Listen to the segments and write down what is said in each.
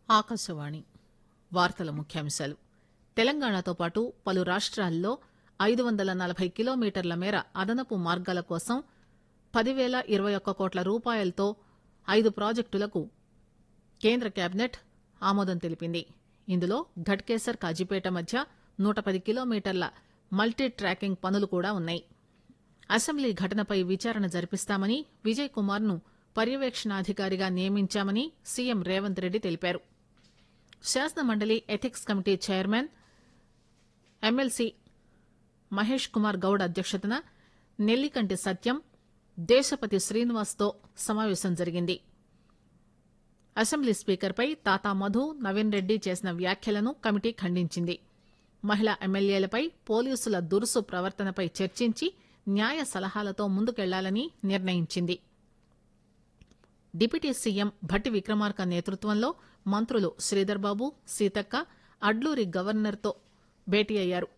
ఆకాశవాణి వార్తల ముఖ్యాంశాలు తెలంగాణతో పాటు పలు రాష్ట్రాల్లో ఐదు వందల నలభై కిలోమీటర్ల మేర అదనపు మార్గాల కోసం పదివేల ఇరవై ఒక్క కోట్ల రూపాయలతో ఐదు ప్రాజెక్టులకు కేంద్ర కేబినెట్ ఆమోదం తెలిపింది ఇందులో ఘట్కేసర్ కాజీపేట మధ్య నూట పది కిలోమీటర్ల మల్టీ ట్రాకింగ్ పనులు కూడా ఉన్నాయి అసెంబ్లీ ఘటనపై విచారణ జరిపిస్తామని విజయ్ కుమార్ ను పర్యవేక్షణాధికారిగా నియమించామని సీఎం రేవంత్ రెడ్డి తెలిపారు శాసనమండలి ethics committee chairman MLC Mahesh Kumar Goud అధ్యక్షతన నెల్లికంటి సత్యం దేశపతి శ్రీనివాస్తో సమావేశం జరిగింది అసెంబ్లీ స్పీకర్పై తాతా మధు నవీన్ రెడ్డి చేసిన వ్యాఖ్యలను కమిటీ ఖండించింది మహిళా ఎమ్మెల్యేలపై పోలీసుల దురుసు ప్రవర్తనపై చర్చించి న్యాయ సలహాలతో ముందుకెళ్లాలని నిర్ణయించింది డిప్యూటీ సీఎం భట్టి విక్రమార్క నేతృత్వంలో మంత్రులు శ్రీధర్బాబు సీతక్క అడ్లూరి గవర్నర్తో భేటీ అయ్యారు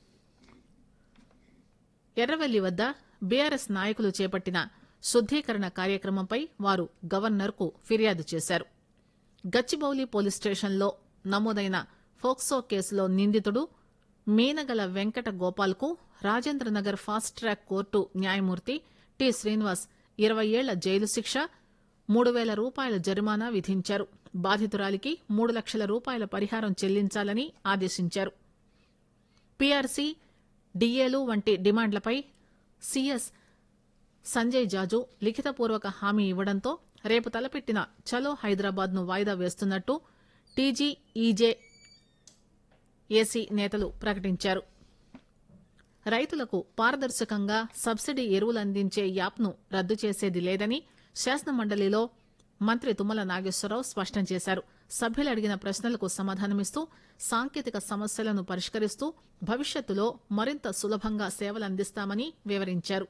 ఎర్రవెల్లి వద్ద బీఆర్ఎస్ నాయకులు చేపట్టిన శుద్దీకరణ కార్యక్రమంపై వారు గవర్నర్కు ఫిర్యాదు చేశారు గచ్చిబౌలి పోలీస్ స్టేషన్లో నమోదైన ఫోక్సో కేసులో నిందితుడు మీనగల వెంకట గోపాల్కు రాజేంద్రనగర్ ఫాస్ట్ ట్రాక్ కోర్టు న్యాయమూర్తి టి శ్రీనివాస్ ఇరవై ఏళ్ల జైలు శిక్ష మూడు వేల రూపాయల జరిమానా విధించారు బాధితురాలికి మూడు లక్షల రూపాయల పరిహారం చెల్లించాలని ఆదేశించారు పీఆర్సీ డిఏలు వంటి డిమాండ్లపై సీఎస్ సంజయ్ జాజు లిఖితపూర్వక హామీ ఇవ్వడంతో రేపు తలపెట్టిన చలో హైదరాబాద్ ను వాయిదా వేస్తున్నట్టు టీజీఈజే ఏసీ నేతలు ప్రకటించారు రైతులకు పారదర్శకంగా సబ్సిడీ ఎరువులు అందించే యాప్ను రద్దు చేసేది లేదని శాసనమండలిలో మంత్రి తుమ్మల నాగేశ్వరరావు స్పష్టం చేశారు సభ్యులు అడిగిన ప్రశ్నలకు సమాధానమిస్తూ సాంకేతిక సమస్యలను పరిష్కరిస్తూ భవిష్యత్తులో మరింత సులభంగా సేవలందిస్తామని వివరించారు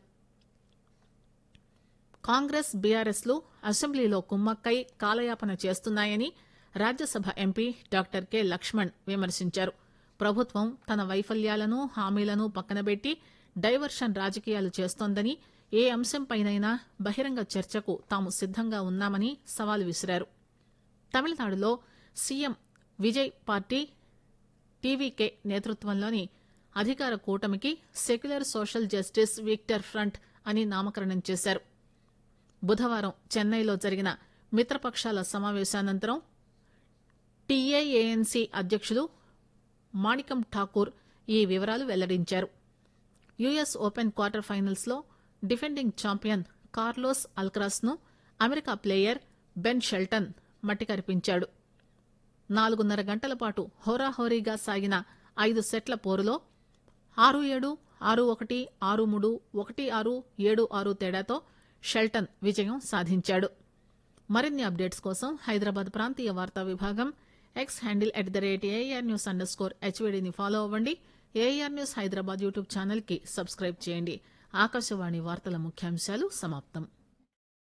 కాంగ్రెస్ బీఆర్ఎస్ లు అసెంబ్లీలో కుమ్మక్కై కాలయాపన చేస్తున్నాయని Rajya Sabha MP doctor K Laxman విమర్శించారు ప్రభుత్వం తన వైఫల్యాలను హామీలను పక్కనబెట్టి డైవర్షన్ రాజకీయాలు చేస్తోందని ఏ అంశంపైనైనా బహిరంగ చర్చకు తాము సిద్దంగా ఉన్నామని సవాల్ విసిరారు తమిళనాడులో సీఎం విజయ్ పార్టీ టీవీకే నేతృత్వంలోని అధికార కూటమికి secular social justice victor front అని నామకరణం చేశారు బుధవారం చెన్నైలో జరిగిన మిత్రపక్షాల సమావేశానంతరం టీఏఏఎన్సీ అధ్యక్షులు మాణికం ఠాకూర్ ఈ వివరాలు వెల్లడించారు యుఎస్ ఓపెన్ క్వార్టర్ ఫైనల్స్ లో డిఫెండింగ్ ఛాంపియన్ కార్లోస్ అల్క్రాస్ ను అమెరికా ప్లేయర్ బెన్ షెల్టన్ మట్టికరిపించాడు నాలుగున్నర గంటల పాటు హోరాహోరీగా సాగిన ఐదు సెట్ల పోరులో ఆరు ఏడు ఆరు ఒకటి ఆరు మూడు ఒకటి ఆరు ఏడు ఆరు తేడాతో షెల్టన్ విజయం సాధించాడు మరిన్ని అప్డేట్స్ కోసం హైదరాబాద్ ప్రాంతీయ వార్తా విభాగం X handle at the rate AR news underscore హెచ్వీడీని ఫాలో అవ్వండి AR news Hyderabad YouTube channel కి సబ్స్క్రైబ్ చేయండి ఆకాశవాణి వార్తల ముఖ్యాంశాలు సమాప్తం